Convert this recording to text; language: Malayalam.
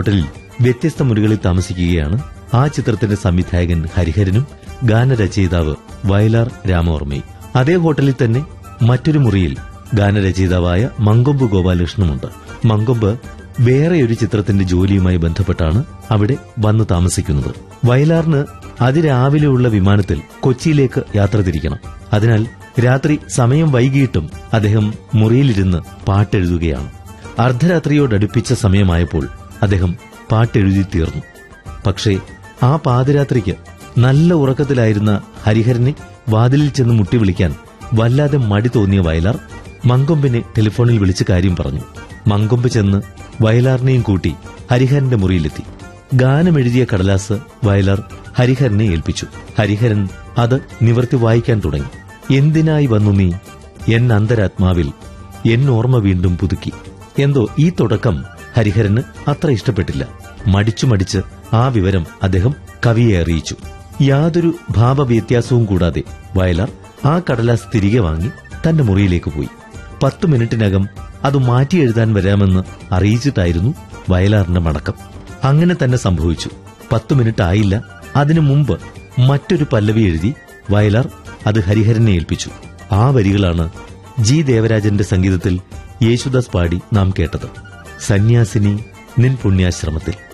ഹോട്ടലിൽ വ്യത്യസ്ത മുറികളിൽ താമസിക്കുകയാണ് ആ ചിത്രത്തിന്റെ സംവിധായകൻ ഹരിഹരനും ഗാനരചയിതാവ് വയലാർ രാമവർമ്മയും അതേ ഹോട്ടലിൽ തന്നെ മറ്റൊരു മുറിയിൽ ഗാനരചയിതാവായ മങ്കൊമ്പ് ഗോപാലകൃഷ്ണനുമുണ്ട് മങ്കൊമ്പ് വേറെ ഒരു ചിത്രത്തിന്റെ ജോലിയുമായി ബന്ധപ്പെട്ടാണ് അവിടെ വന്ന് താമസിക്കുന്നത് വയലാറിന് അതിരാവിലെയുള്ള വിമാനത്തിൽ കൊച്ചിയിലേക്ക് യാത്ര തിരിക്കണം അതിനാൽ രാത്രി സമയം വൈകിയിട്ടും അദ്ദേഹം മുറിയിലിരുന്ന് പാട്ടെഴുതുകയാണ് അർദ്ധരാത്രിയോടടുപ്പിച്ച സമയമായപ്പോൾ അദ്ദേഹം പാട്ടെഴുതി തീർന്നു പക്ഷേ ആ പാതിരാത്രിക്ക് നല്ല ഉറക്കത്തിലായിരുന്ന ഹരിഹരനെ വാതിലിൽ ചെന്ന് മുട്ടി വിളിക്കാൻ വല്ലാതെ മടി തോന്നിയ വയലാർ മങ്കൊമ്പിനെ ടെലിഫോണിൽ വിളിച്ച് കാര്യം പറഞ്ഞു മങ്കൊമ്പ് ചെന്ന് വയലാറിനെയും കൂട്ടി ഹരിഹരന്റെ മുറിയിലെത്തി ഗാനമെഴുതിയ കടലാസ് വയലാർ ഹരിഹരനെ ഏൽപ്പിച്ചു ഹരിഹരൻ അത് നിവർത്തി വായിക്കാൻ തുടങ്ങി എന്തിനായി വന്നു നീ എൻ അന്തരാത്മാവിൽ എൻ ഓർമ്മ വീണ്ടും പുതുക്കി എന്തോ ഈ തുടക്കം ഹരിഹരന് അത്ര ഇഷ്ടപ്പെട്ടില്ല മടിച്ചു മടിച്ച് ആ വിവരം അദ്ദേഹം കവിയെ അറിയിച്ചു യാതൊരു ഭാവവ്യത്യാസവും കൂടാതെ വയലാർ ആ കടലാസ് തിരികെ വാങ്ങി തന്റെ മുറിയിലേക്ക് പോയി പത്തു മിനിറ്റിനകം അത് മാറ്റി എഴുതാൻ വരാമെന്ന് അറിയിച്ചിട്ടായിരുന്നു വയലാറിന്റെ മടക്കം അങ്ങനെ തന്നെ സംഭവിച്ചു പത്തു മിനിറ്റ് ആയില്ല അതിനു മുമ്പ് മറ്റൊരു പല്ലവി എഴുതി വയലാർ അത് ഹരിഹരനെ ഏൽപ്പിച്ചു ആ വരികളാണ് ജി ദേവരാജന്റെ സംഗീതത്തിൽ യേശുദാസ് പാടി നാം കേട്ടത് സന്യാസിനി നിൻ പുണ്യാശ്രമത്തിൽ